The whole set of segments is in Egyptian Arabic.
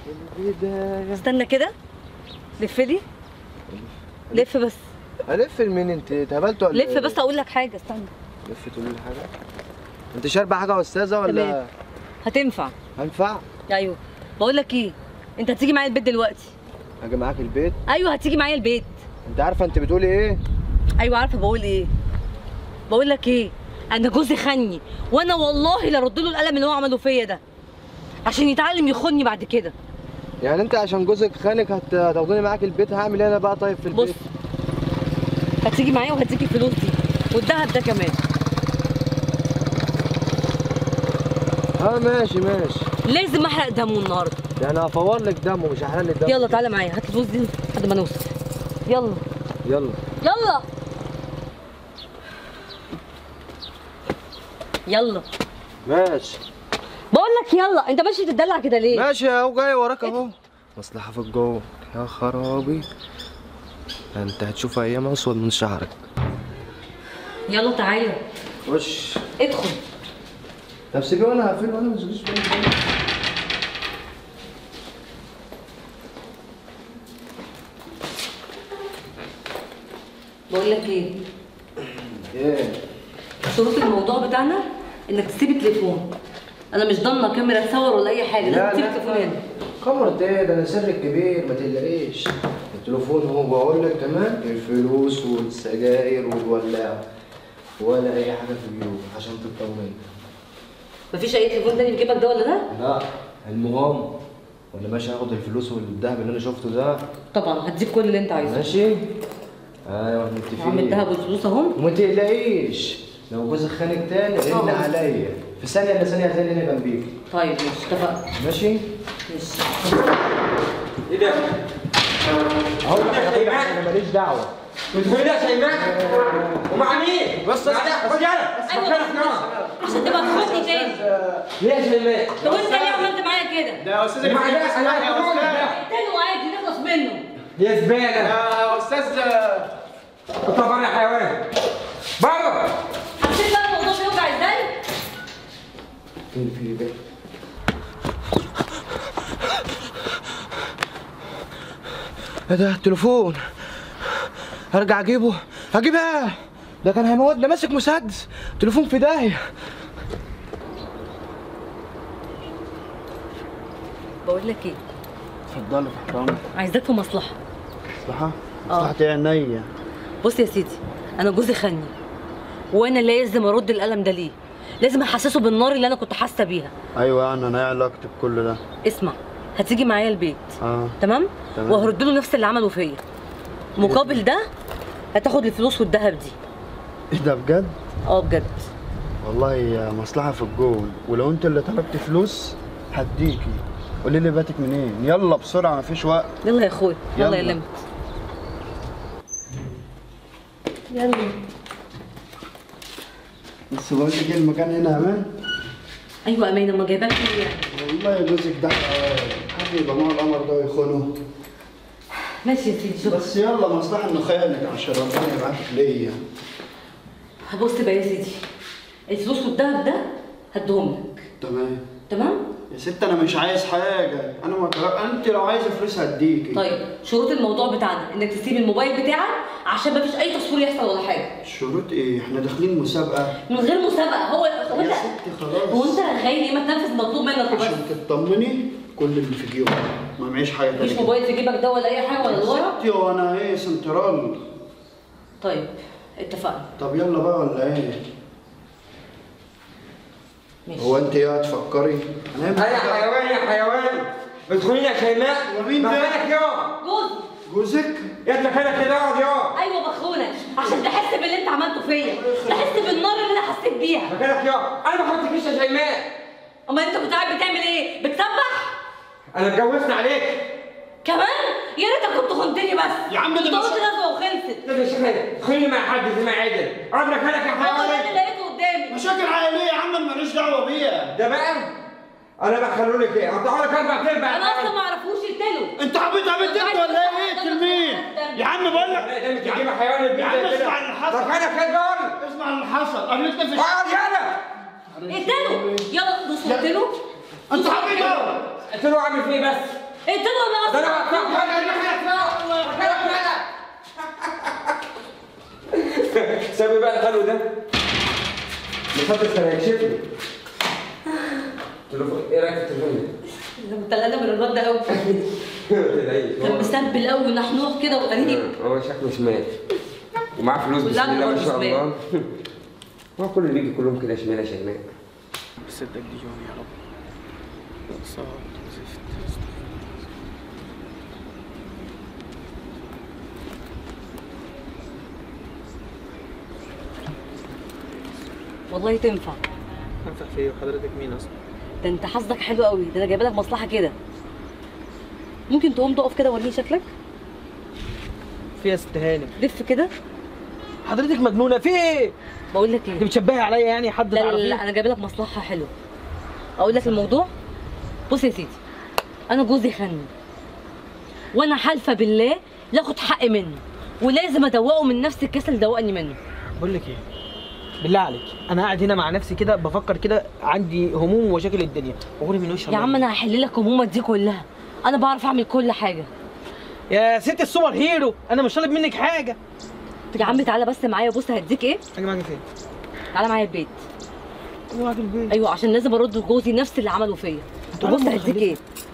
البدايه استنى كده لف لي لف بس الف لمين انت اتهبلت ولا لف بس اقول لك حاجه استنى لف تقولي لي حاجه انت شاربه حاجه يا استاذه ولا تمام. هتنفع هنفع ايوه بقول لك ايه انت هتيجي معايا البيت دلوقتي اجي معاك البيت ايوه هتيجي معايا البيت انت عارفه انت بتقولي ايه ايوه عارفه بقول ايه بقول لك ايه انا جوزي خني وانا والله لا ارد له القلم اللي هو عمله فيا ده عشان يتعلم يخوني بعد كده يعني انت عشان جوزك خانك هت- هتاخدوني معاك البيت هعمل ايه انا بقى طيب في بص البيت هتيجي معايا وهديك الفلوس دي والدهب ده كمان اه ماشي ماشي لازم احرق دمه النهارده يعني هفور لك دمه مش هحرق لك دمه يلا تعالى معايا هات الفلوس دي لحد ما نوصل يلا يلا يلا يلا ماشي بقول لك يلا انت ماشي تدلع كده ليه ماشي اهو جاي وراك اهو مصلحه في الجو يا خرابي انت هتشوف ايام اسود من شعرك يلا تعالى خش ادخل طب سيبي وانا هقفل وانا ما تشغليش بالك بقول لك ايه ايه شروط الموضوع بتاعنا انك تسيب التليفون انا مش ضامنه كاميرا تصور ولا اي حاجه لازم تسيب التليفون هنا خمرت ايه ده انا سرك كبير ما تقلقيش التليفون هو بقول لك كمان الفلوس والسجاير والولاعه ولا اي حاجه في الجيوب عشان تطمن مفيش اي تليفون تاني في جيبك ده ولا ده لا المهم وانا ماشي هاخد الفلوس والذهب اللي انا شفته ده طبعا هديك كل اللي انت عايزه ماشي ايوه احنا متفقين وعامل الدهب والفلوس اهم وما تقلقيش لو جوزك خانك تاني رن اه. عليا في ثانيه الا ثانيه هتلاقيني هنا جنبيك طيب ماشي اتفقنا ماشي ماشي ايه ده؟ اهو يا حبيبي انا ماليش دعوه بتقول يا شيماء ومع مين؟ بس- مع ده بس يلا ايوه مكانك نار عشان تبقى تخوني تاني ليه يا شيماء؟ طب انت ليه عملت معايا كده؟ ده يا استاذ ومع ده انا هكون ده اقتله عادي نخلص منه يا زباله يا استاذ طبعا يا حيوان بابا حسيت بقى الموضوع بيوجع ازاي؟ فين في بيت ايه ده التليفون هرجع اجيبه هجيبها ده كان هيموتنا ماسك مسدس تليفون في داهيه بقول لك ايه اتفضلي تحت امرك عايزاك في مصلحه مصلحه اه. مصلحه عينيا بص يا سيدي انا جوزي خني وانا لازم ارد القلم ده ليه لازم احسسه بالنار اللي انا كنت حاسه بيها ايوه يعني انا ايه علاقتي بكل ده اسمع هتيجي معايا البيت اه تمام, تمام. وهرد له نفس اللي عمله فيا مقابل ده هتاخد الفلوس والذهب دي ايه ده بجد اه بجد والله يا مصلحه في الجون ولو انت اللي طلبت فلوس هديكي قولي لي باتك منين يلا بسرعه مفيش وقت يلا يا اخويا يلا يا يلا. لمت يلا بس بقول لك المكان هنا امان ايوه امانه ما جايباك ليه يعني والله يا جوزك ده حد يبقى مع القمر ده ويخونه ماشي يا سيدي شوف بس يلا مصلحه انه خيالك عشان ربنا يبعتك ليا بص بقى يا سيدي الفلوس والذهب ده هديهم لك تمام تمام يا ست انا مش عايز حاجه انا ما انت لو عايزه فلوس هديكي طيب شروط الموضوع بتاعنا انك تسيب الموبايل بتاعك عشان مفيش اي تصوير يحصل ولا حاجه الشروط ايه احنا داخلين مسابقه من غير مسابقه هو هو يا انت ستي خلاص هو انت غايب ليه ما تنفذ مطلوب منك وبس عشان تطمني كل اللي في جيوبك ما معيش حاجه مفيش تانية موبايل في جيبك ده ولا اي حاجه ولا ورا ستي وانا ايه سنترال طيب اتفقنا طب يلا بقى ولا ايه ماشي هو انت ايه هتفكري هنعمل انا حاجة؟ حيوان يا حيوان بتقولي يا شيماء ومين ده؟ مكانك يا جوز جوزك يا مكانك كده اقعد يا ايوه بخونك عشان تحس باللي انت عملته فيا تحس بالنار اللي انا حسيت بيها مكانك يا انا ما حطيتكيش يا شيماء امال انت كنت قاعد بتعمل ايه بتسبح انا اتجوزت عليك كمان يا ريتك كنت خنتني بس يا عم ده كنت مش- قلت نزوه وخلصت ده مش حاجه خليني مع حد زي ما عادل اقعد مكانك يا هو ده اللي حيوان لقيته قدامي مشاكل عائليه يا عم أنا ماليش دعوه بيها ده بقى انا بخلوا لك ايه هطلع لك اربع ارباع انا اصلا ما اعرفوش اقتله انت عبيط عبيط انت ولا ايه اقتل مين يا عم بقول لك ده مش تجيب حيوان البيت يا عم زي كده. اسمع اللي حصل. مكانك يا جار اسمع اللي حصل قابلتنا في اقعد يلا اقتله يلا بص قلت له انت عبيط أهو. قلت له اعمل فيه بس اقتلوا ده ولا انا اصلا هدفعك حاجه انا هدفعك سامي بقى الحلو ده مسدس كان هيكشفني تليفون ايه رايك في التليفون ده؟ انت قلقان من الواد ده قوي ما تقلقيش كان هو- مسبل قوي ونحنوح كده وغريب هو شكله شمال ومعاه فلوس بسم واللعنة الله ما برضه شاء شمال. الله هو كل اللي بيجي كلهم كده شمال يا شيماء بصدق ديون يا رب صاد وزفت والله تنفع انفع في ايه وحضرتك مين اصلا؟ ده انت حظك حلو قوي ده انا جايبه لك مصلحه كده ممكن تقوم تقف كده وريني شكلك في يا ست هانم لف كده حضرتك مجنونه في ايه؟ بقول لك انت ايه بتشبهي عليا يعني حد لا لا, تعرفيه؟ لا انا جايبه لك مصلحه حلوه اقول لك الموضوع بص يا سيدي انا جوزي خني وانا حالفه بالله لاخد حقي منه ولازم ادوقه من نفس الكاس اللي دوقني منه بقول لك ايه؟ بالله عليك انا قاعد هنا مع نفسي كده بفكر كده عندي هموم ومشاكل الدنيا وغوري من وش يا عم انا هحل لك همومك دي كلها انا بعرف اعمل كل حاجه يا ست السوبر هيرو انا مش طالب منك حاجه يا عم تعالى بس معايا بص هديك ايه حاجه معاكي فين؟ تعالى معايا البيت حاجه معاكي البيت ايوه عشان لازم ارد لجوزي نفس اللي عمله فيا تعالى وبص أما هديك أخليك. ايه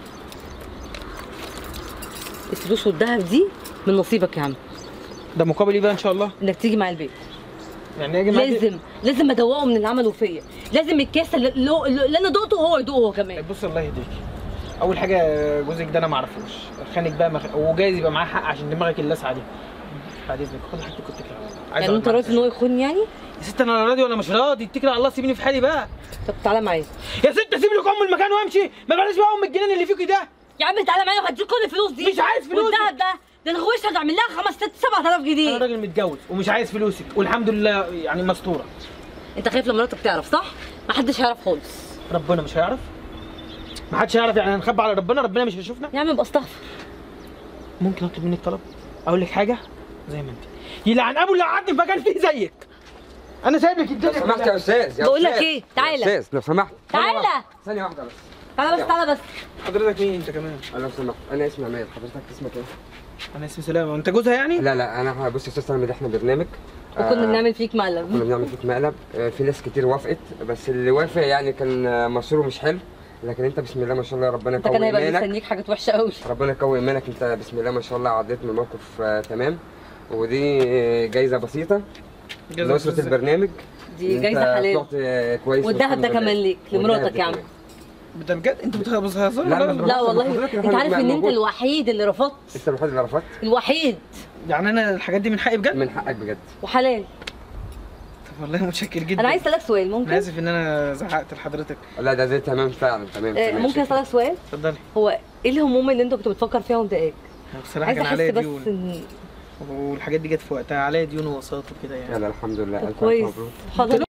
الفلوس والذهب دي من نصيبك يا عم ده مقابل ايه بقى ان شاء الله؟ انك تيجي معايا البيت يعني اجي معاكي لازم لازم ادوقه من اللي عمله فيا لازم الكاس اللي, اللي انا دقته هو يدوقه هو كمان بص الله يهديك اول حاجه جوزك ده انا ما اعرفوش خانك بقى مخ... وجايز يبقى معاه حق عشان دماغك اللسعه دي بعد اذنك خد حاجتك كنت كده عايز يعني أقعد انت معاك. راضي ان هو يخوني يعني يا ست انا لا راضي ولا مش راضي اتكل على الله سيبيني في حالي بقى طب تعالى معايا يا ست سيب لك ام المكان وامشي ما بلاش بقى ام الجنان اللي فيكي ده يا عم تعالى معايا وهديك كل الفلوس دي مش عايز فلوسك. والذهب ده ده الغويش هتعمل لها 5 6 7000 انا جنيه راجل متجوز ومش عايز فلوسك والحمد لله يعني مستوره انت خايف لما مراتك تعرف صح؟ ما حدش هيعرف خالص ربنا مش هيعرف ما حدش هيعرف يعني هنخبي على ربنا ربنا مش هيشوفنا يا عم ابقى استغفر ممكن اطلب منك طلب اقول لك حاجه زي ما انت يلعن ابو اللي قعدني في مكان فيه زيك انا سايب لك لو الدنيا سمحت يا كلها. استاذ يا بقول لك أستاذ. إيه؟ يا تعالى. استاذ لو سمحت تعالى ثانيه واحده بس تعالى بس تعالى بس حضرتك مين انت كمان لو سمحت انا اسمي عماد حضرتك اسمك ايه؟ انا اسمي سلامه انت جوزها يعني لا لا انا بص يا استاذ سلمى ده احنا برنامج وكنا آه، بنعمل فيك كنا مقلب بنعمل فيك مقلب آه، في ناس كتير وافقت بس اللي وافق يعني كان آه، مصيره مش حلو لكن انت بسم الله ما شاء الله ربنا انت كان يقوي هيبقى ايمانك مستنيك حاجات وحشه قوي ربنا يقوي ايمانك انت بسم الله ما شاء الله عديت من موقف آه، تمام ودي آه، جايزه بسيطه لنصرة البرنامج دي انت جايزه حلال طلعت آه، كويس والدهب والحمد ده لله. كمان ليك والدهب لمراتك ده يا عم كمان. ده بجد انت بتهزر لا، لا، لا. لا والله حضرتك انت عارف ان انت موجود. الوحيد اللي رفضت انت الوحيد اللي رفضت الوحيد يعني انا الحاجات دي من حقي بجد من حقك بجد وحلال طب والله متشكر جدا انا عايز اسالك سؤال انا ممكن اسف ان انا زعقت لحضرتك لا ده ده تمام فعلا تمام آه، تمام. ممكن اسالك سؤال اتفضلي هو ايه الهموم اللي انت كنت بتفكر فيها ومضايقاك بصراحه عايز كان احس عليا بس ديون ان والحاجات دي جت في وقتها عليا ديون ووساط وكده يعني يلا الحمد لله طب الف كويس ألف مبروك حاضر